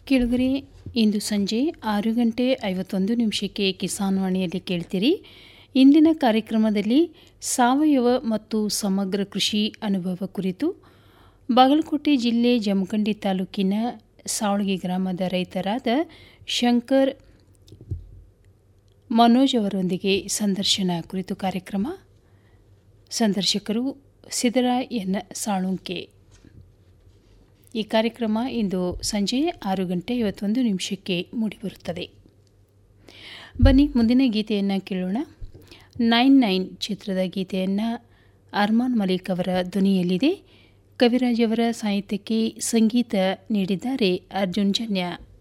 ಕೆಳಗರೆ ಇಂದು ಸಂಜೆ ಆರು ಗಂಟೆ ಐವತ್ತೊಂದು ನಿಮಿಷಕ್ಕೆ ಕಿಸಾನ್ ವಾಣಿಯಲ್ಲಿ ಕೇಳ್ತೀರಿ ಇಂದಿನ ಕಾರ್ಯಕ್ರಮದಲ್ಲಿ ಸಾವಯವ ಮತ್ತು ಸಮಗ್ರ ಕೃಷಿ ಅನುಭವ ಕುರಿತು ಬಾಗಲಕೋಟೆ ಜಿಲ್ಲೆ ಜಮಖಂಡಿ ತಾಲೂಕಿನ ಸಾವಳಗಿ ಗ್ರಾಮದ ರೈತರಾದ ಶಂಕರ್ ಮನೋಜ್ ಅವರೊಂದಿಗೆ ಸಂದರ್ಶನ ಕುರಿತು ಕಾರ್ಯಕ್ರಮ ಸಂದರ್ಶಕರು ಸಿದ್ದರಾಯ್ ಎನ್ ಸಾಳುಂಕೆ ಈ ಕಾರ್ಯಕ್ರಮ ಇಂದು ಸಂಜೆ ಆರು ಗಂಟೆ ಐವತ್ತೊಂದು ನಿಮಿಷಕ್ಕೆ ಮೂಡಿಬರುತ್ತದೆ ಬನ್ನಿ ಮುಂದಿನ ಗೀತೆಯನ್ನು ಕೇಳೋಣ ನೈನ್ ನೈನ್ ಚಿತ್ರದ ಗೀತೆಯನ್ನು ಅರ್ಮಾನ್ ಮಲಿಕ್ ಅವರ ಧ್ವನಿಯಲ್ಲಿದೆ ಕವಿರಾಜ್ ಅವರ ಸಾಹಿತ್ಯಕ್ಕೆ ಸಂಗೀತ ನೀಡಿದ್ದಾರೆ ಅರ್ಜುನ್ ಜನ್ಯ